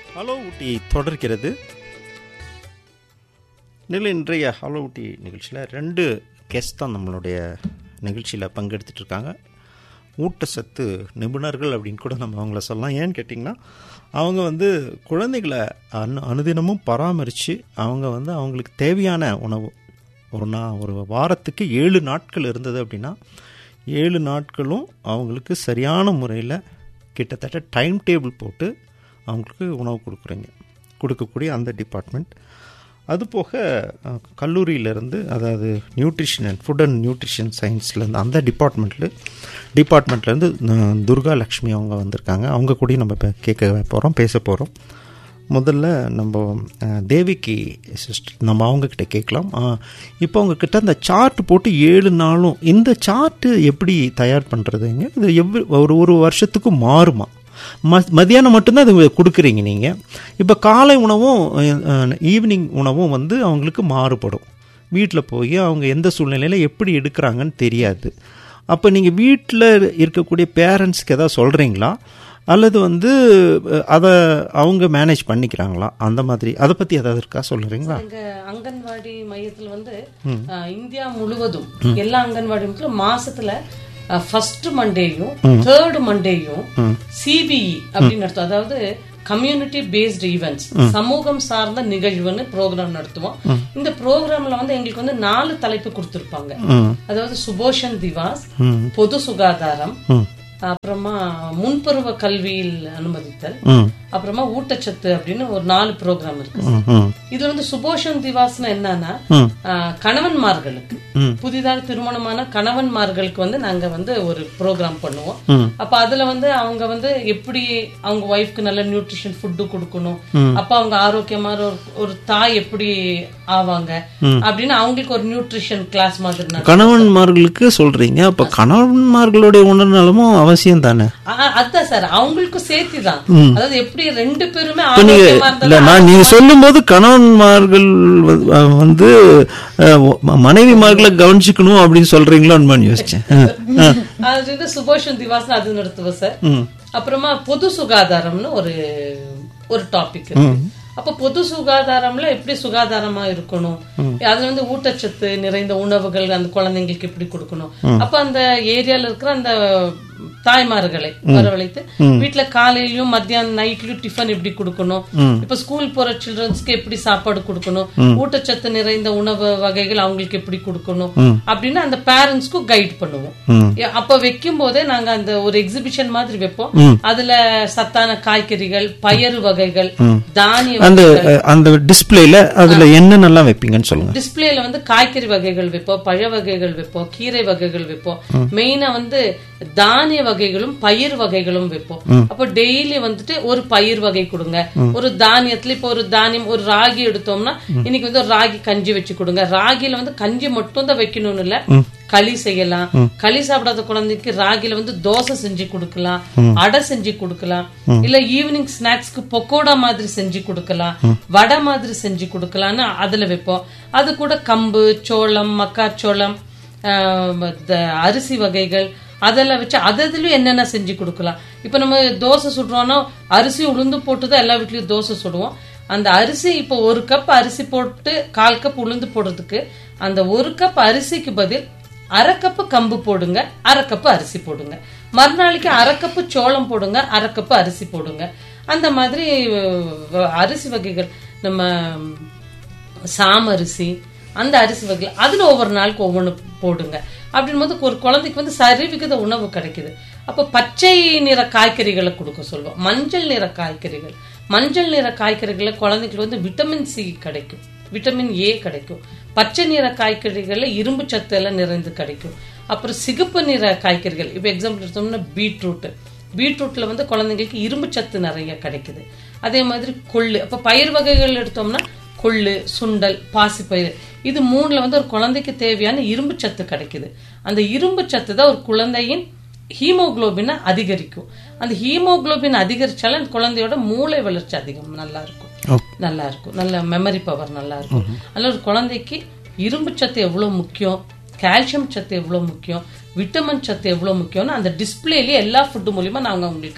Hello ஊட்டி தொடர்கிறது நிலை இன்றைய ஹலோ ஊட்டி நிகழ்ச்சியில் ரெண்டு கெஸ்ட் தான் நம்மளுடைய நிகழ்ச்சியில் பங்கெடுத்துட்டு இருக்காங்க ஊட்டச்சத்து நிபுணர்கள் அப்படின்னு கூட நம்ம அவங்கள சொல்லலாம் ஏன்னு கேட்டிங்கன்னா அவங்க வந்து குழந்தைகளை அனு அனுதினமும் பராமரித்து அவங்க வந்து அவங்களுக்கு தேவையான உணவு ஒரு நா ஒரு வாரத்துக்கு ஏழு நாட்கள் இருந்தது அப்படின்னா ஏழு நாட்களும் அவங்களுக்கு சரியான முறையில் கிட்டத்தட்ட டைம் டேபிள் போட்டு அவங்களுக்கு உணவு கொடுக்குறீங்க கொடுக்கக்கூடிய அந்த டிபார்ட்மெண்ட் அது போக அஹ், கல்லூரியிலேருந்து அதாவது nutrition and food and nutrition சயின்ஸ்லேருந்து அந்த டிபார்ட்மெண்ட்டில் டிபார்ட்மெண்ட்லேருந்து துர்கா லக்ஷ்மி அவங்க வந்திருக்காங்க அவங்க கூடயும் நம்ம இப்போ கேட்க போகிறோம் பேச போகிறோம் முதல்ல நம்ம அஹ், தேவிக்கு சிஸ்டர் நம்ம அவங்கக்கிட்ட கேட்கலாம் அஹ், இப்போ அவங்கக்கிட்ட அந்த சார்ட் போட்டு ஏழு நாளும் இந்த சார்ட்டு எப்படி தயார் பண்ணுறதுங்க இது எவ்வளோ ஒரு ஒரு வருஷத்துக்கு மாறுமா ம மதியானம் மட்டும்தான் அது கொடுக்குறீங்க நீங்கள் இப்போ காலை உணவும் ஈவினிங் உணவும் வந்து அவங்களுக்கு மாறுபடும் வீட்டில் போய் அவங்க எந்த சூழ்நிலையில் எப்படி எடுக்கிறாங்கன்னு தெரியாது அப்போ நீங்கள் வீட்டில் இருக்கக்கூடிய பேரண்ட்ஸ்க்கு எதாவது சொல்கிறீங்களா அல்லது வந்து அஹ், அதை அவங்க மேனேஜ் பண்ணிக்கிறாங்களா அந்த மாதிரி அதை பற்றி ஏதாவது இருக்கா சொல்லுறீங்களா எங்க அங்கன்வாடி மையத்துல வந்து அஹ், இந்தியா முழுவதும் எல்லா அங்கன்வாடி மையத்திலும் மாசத்துல ஃபர்ஸ்ட் மண்டேயும் தேர்ட் மண்டேயும் சிபிஇ அப்படின்னு நடத்தும் அதாவது கம்யூனிட்டி பேஸ்டு ஈவெண்ட்ஸ் சமூகம் சார்ந்த நிகழ்வுன்னு ப்ரோக்ராம் நடத்துவோம் இந்த ப்ரோக்ராம்ல வந்து எங்களுக்கு வந்து நாலு தலைப்பு கொடுத்திருப்பாங்க ம் அதாவது சுபோஷன் திவாஸ் ம் பொது சுகாதாரம் ம் அப்புறமா முன்பருவ கல்வியில் அனுமதித்தல் ம் அப்புறமா ஊட்டச்சத்து அப்படின்னு ஒரு நாலு ப்ரோக்ராம் இருக்கு ம் ம் இதுல வந்து சுபோஷன் திவாஸ்னா என்னன்னா ம் ஆஹ், கணவன்மார்களுக்கு ம். புதிதாக திருமணமான கணவன்மார்களுக்கு வந்து நாங்க வந்து ஒரு ப்ரோக்ராம் பண்ணுவோம் ம். அப்ப அதுல வந்து அவங்க வந்து எப்படி அவங்க ஒய்ஃப்க்கு நல்ல நியூட்ரிஷன் ஃபுட்டு கொடுக்கணும் அப்ப அவங்க ஆரோக்கியமான ஒரு ஒரு தாய் எப்படி ஆவாங்க அப்படின்னு அவங்களுக்கு ஒரு நியூட்ரிஷன் கிளாஸ் மாதிரி நடக்கும். கணவன்மார்களுக்கு சொல்றீங்க அப்ப கணவன்மார்களுடைய உணர்நலமும் அவசியம் தானே ஆ, அதான் சார் அவங்களுக்கும் சேர்த்து தான் அதாவது எப்படி ரெண்டு பேருமே இப்ப நீங்க ஆரோக்கியமா இல்ல இருந்தா நான் நீங்க சொல்லும்போது கணவன்மார்கள் வ- அஹ் வந்து அஹ், ம- மனைவிமார்களை கவனிச்சுக்கணும் அப்படின்னு சொல்றீங்களோன்னு யோசிச்சேன் அஹ், அஹ். அது வந்து சுபோஷன் திவாஸ் அது நடத்துவோம் சார் ம். அப்புறமா பொது சுகாதாரம்னு ஒரு ஒரு டாபிக் இருக்கு அப்ப பொது சுகாதாரம்ல எப்படி சுகாதாரமா இருக்கணும் அதுல வந்து ஊட்டச்சத்து நிறைந்த உணவுகள் அந்த குழந்தைங்களுக்கு எப்படி கொடுக்கணும் அப்ப அந்த ஏரியால இருக்கிற அந்த தாய்மார்களை வரவழைத்து வீட்ல காலையிலயும் மத்தியானம் நைட்லயும் டிஃபன் எப்படி கொடுக்கணும் இப்ப ஸ்கூல் போற சில்ட்ரன்ஸ்க்கு எப்படி சாப்பாடு கொடுக்கணும் ஊட்டச்சத்து நிறைந்த உணவு வகைகள் அவங்களுக்கு எப்படி கொடுக்கணும் அப்படின்னு அந்த பேரண்ட்ஸ்க்கும் கைட் பண்ணுவோம் ம். ஏ- அப்ப வைக்கும் போதே நாங்க அந்த ஒரு எக்ஸிபிஷன் மாதிரி வைப்போம் அதுல சத்தான காய்கறிகள் பயறு வகைகள் தானிய அந்த அஹ், அந்த டிஸ்பிளேல அதுல என்னென்னலாம் வைப்பீங்கன்னு சொல்லுங்க டிஸ்பிளேல வந்து காய்கறி வகைகள் வைப்போம் பழ வகைகள் வைப்போம் கீரை வகைகள் வைப்போம் மெயினா வந்து தானிய வகைகளும் பயிர் வகைகளும் வைப்போம் அப்போ டெய்லி வந்துட்டு ஒரு பயிர் வகை கொடுங்க ஒரு தானியத்துல இப்போ ஒரு தானியம் ஒரு ராகி எடுத்தோம்னா இன்னைக்கு வந்து ஒரு ராகி கஞ்சி வச்சு கொடுங்க ராகில வந்து கஞ்சி மட்டும் தான் வைக்கணும்னு இல்ல களி செய்யலாம் களி சாப்பிடாத குழந்தைக்கு ராகில வந்து தோசை செஞ்சு கொடுக்கலாம் அடை செஞ்சு கொடுக்கலாம் இல்ல ஈவினிங் ஸ்நாக்ஸ்க்கு பக்கோடா மாதிரி செஞ்சு கொடுக்கலாம் வடை மாதிரி செஞ்சு கொடுக்கலாம்னு அதுல வைப்போம் அது கூட கம்பு சோளம் மக்காச்சோளம் ஆஹ் த- அரிசி வகைகள் அதெல்லாம் வச்சு அததுலயும் என்னென்ன செஞ்சு கொடுக்கலாம் இப்ப நம்ம தோசை சுடுறோம்னா அரிசி உளுந்து போட்டு தான் எல்லா வீட்லயும் தோசை சுடுவோம் அந்த அரிசி இப்போ ஒரு கப் அரிசி போட்டு கால் கப் உளுந்து போடுறதுக்கு அந்த ஒரு கப் அரிசிக்கு பதில் அரை கப்பு கம்பு போடுங்க அரை கப்பு அரிசி போடுங்க மறுநாளைக்கு அரை கப்பு சோளம் போடுங்க அரை கப்பு அரிசி போடுங்க அந்த மாதிரி அஹ், அரிசி வகைகள் நம்ம சாமரிசி அந்த அரிசி வகைகள் அதுல ஒவ்வொரு நாளுக்கு ஒவ்வொன்று போடுங்க அப்படின் போது ஒரு குழந்தைக்கு வந்து சரிவிகித உணவு கிடைக்குது அப்போ பச்சை நிற காய்கறிகளை கொடுக்க சொல்லுவோம் மஞ்சள் நிற காய்கறிகள் மஞ்சள் நிற காய்கறிகளை குழந்தைங்களுக்கு வந்து விட்டமின் சி கிடைக்கும் விட்டமின் ஏ கிடைக்கும் பச்சை நிற காய்கறிகள்ல இரும்பு சத்து எல்லாம் நிறைந்து கிடைக்கும் அப்புறம் சிகப்பு நிற காய்கறிகள் இப்போ எக்ஸாம்பிள் எடுத்தோம்னா பீட்ரூட் பீட்ரூட்ல வந்து குழந்தைங்களுக்கு இரும்பு சத்து நிறைய கிடைக்குது அதே மாதிரி கொள்ளு அப்ப பயிர் வகைகள் எடுத்தோம்னா கொள்ளு சுண்டல் பாசிப்பயிறு இது மூணுல வந்து ஒரு குழந்தைக்கு தேவையான இரும்பு சத்து கிடைக்குது அந்த இரும்பு சத்து தான் ஒரு குழந்தையின் ஹீமோகுளோபினை அதிகரிக்கும் அந்த ஹீமோகுளோபின் அதிகரிச்சாலும் அந்த குழந்தையோட மூளை வளர்ச்சி அதிகம் நல்லா இருக்கும் நல்லா இருக்கும் நல்ல மெமரி பவர் நல்லா இருக்கும் அதனால ஒரு குழந்தைக்கு இரும்பு சத்து எவ்வளவு முக்கியம் கால்சியம் சத்து எவ்வளவு முக்கியம் விட்டமின் சத்து எவ்வளவு முக்கியம்னு அந்த டிஸ்பிளேலயே எல்லா ஃபுட்டு மூலியமா நாங்க உங்களுக்கு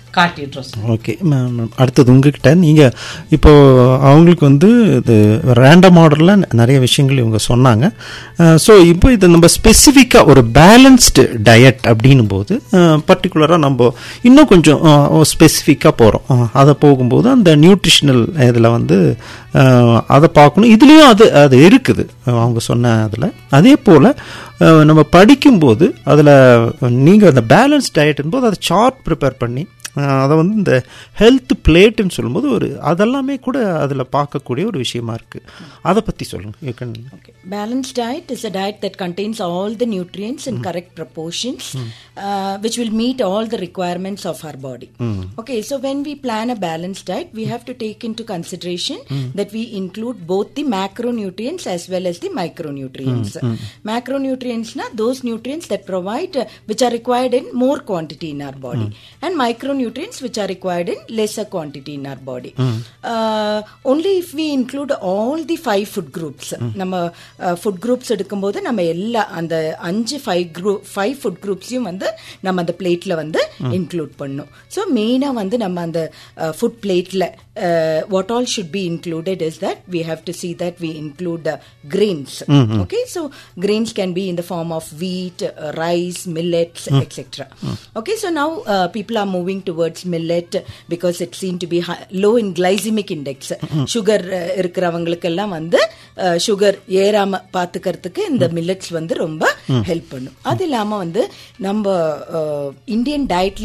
காட்டிடுறோம் சார் ஓகே மேம் அடுத்தது உங்ககிட்ட நீங்கள் இப்போ அவங்களுக்கு வந்து இது ரேண்டம் ஆர்டரில் நிறைய விஷயங்கள் இவங்க சொன்னாங்க ஸோ இப்போ இது நம்ம ஸ்பெசிஃபிக்காக ஒரு பேலன்ஸ்டு டயட் அப்படின்னும் போது பர்டிகுலராக நம்ம இன்னும் கொஞ்சம் ஸ்பெசிஃபிக்காக போகிறோம் அதை போகும்போது அந்த நியூட்ரிஷனல் இதில் வந்து அஹ், அதை பார்க்கணும் இதுலேயும் அது அது இருக்குது அவங்க சொன்ன அதில் அதே போல் நம்ம படிக்கும்போது அதில் நீங்கள் அந்த பேலன்ஸ் டயட்டும் போது அதை சார்ட் ப்ரிப்பேர் பண்ணி அஹ், அதை வந்து இந்த ஹெல்த் பிளேட்டுன்னு சொல்லும்போது ஒரு அதெல்லாமே கூட அதில் பார்க்கக்கூடிய ஒரு விஷயமா இருக்குது அதை பற்றி சொல்லுங்கள் you can Okay. Balanced diet is a diet that contains all the nutrients in correct proportions, uh, which will meet all the requirements of our body. Okay, so when we plan a balanced diet, we have to take into consideration that we include both the macronutrients as well as the micronutrients. Macronutrients, na, those nutrients that provide, uh, which are required in more quantity in our body, and micronutrients which are required in lesser quantity in our body. Uh, only if we include all the five food groups நம்ம food groups எடுக்கும்போது நம்ம எல்லா அந்த அஞ்சு five group five food குரூப்ஸையும் வந்து நம்ம அந்த பிளேட்ல வந்து இன்க்ளூட் பண்ணும் ஸோ மெயினாக வந்து நம்ம அந்த ஃபுட் பிளேட்ல what all should be included is that we have to see that we include grains okay so grains can be in the form of wheat rice millets etcetera okay so now uh, people are moving towards millet because it seemed to be high, low in glycemic index sugar இருக்கிறவங்களுக்கெல்லாம் வந்து sugar ஏறாம பாத்துக்கிறதுக்கு இந்த millets வந்து ரொம்ப help பண்ணும் அது இல்லாம வந்து நம்ம இந்தியன் டயட்ல